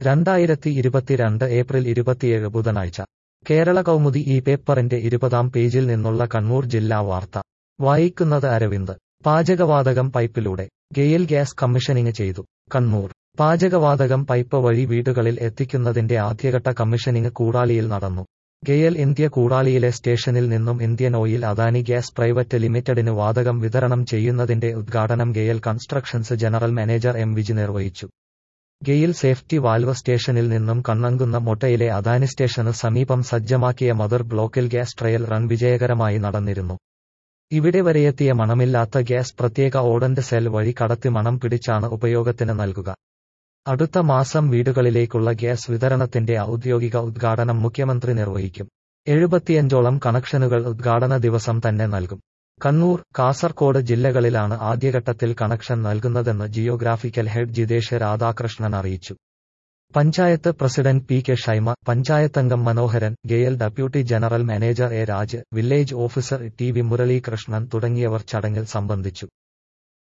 രണ്ടായിരത്തി ഇരുപത്തിരണ്ട് ഏപ്രിൽ ഇരുപത്തിയേഴ് ബുധനാഴ്ച കേരള കൗമുദി ഈ പേപ്പറിന്റെ ഇരുപതാം പേജിൽ നിന്നുള്ള കണ്ണൂർ ജില്ലാ വാർത്ത വായിക്കുന്നത് അരവിന്ദ് പാചകവാതകം പൈപ്പിലൂടെ ഗെയിൽ ഗ്യാസ് കമ്മീഷനിങ് ചെയ്തു കണ്ണൂർ പാചകവാതകം പൈപ്പ് വഴി വീടുകളിൽ എത്തിക്കുന്നതിന്റെ ആദ്യഘട്ട കമ്മീഷനിങ് കൂടാളിയിൽ നടന്നു ഗെയൽ ഇന്ത്യ കൂടാളിയിലെ സ്റ്റേഷനിൽ നിന്നും Indian Oil Adani gas private ലിമിറ്റഡിന് വാതകം വിതരണം ചെയ്യുന്നതിന്റെ ഉദ്ഘാടനം GAIL constructions general manager M Viji നിർവഹിച്ചു ഗെയിൽ സേഫ്റ്റി വാൽവ് സ്റ്റേഷനിൽ നിന്നും കണ്ണങ്കുന്ന മൊട്ടയിലെ അദാനി സ്റ്റേഷന് സമീപം സജ്ജമാക്കിയ മദർ ബ്ലോക്കിൽ ഗ്യാസ് ട്രയൽ റൺ വിജയകരമായി നടന്നിരുന്നു ഇവിടെ വരെയെത്തിയ മണമില്ലാത്ത ഗ്യാസ് പ്രത്യേക ഓടന്റ് സെൽ വഴി കടത്തി മണം പിടിച്ചാണ് ഉപയോഗത്തിന് നൽകുക അടുത്ത മാസം വീടുകളിലേക്കുള്ള ഗ്യാസ് വിതരണത്തിന്റെ ഔദ്യോഗിക ഉദ്ഘാടനം മുഖ്യമന്ത്രി നിർവഹിക്കും എഴുപത്തിയഞ്ചോളം കണക്ഷനുകൾ ഉദ്ഘാടന ദിവസം തന്നെ നൽകും കണ്ണൂർ കാസർകോട് ജില്ലകളിലാണ് ആദ്യഘട്ടത്തിൽ കണക്ഷൻ നൽകുന്നതെന്ന് ജിയോഗ്രാഫിക്കൽ ഹെഡ് ജിതേഷ് രാധാകൃഷ്ണൻ അറിയിച്ചു panchayat president P K Shaima പഞ്ചായത്തംഗം Manoharan GAIL deputy general manager A Raj village officer T V Muralikrishnan തുടങ്ങിയവർ ചടങ്ങിൽ സംബന്ധിച്ചു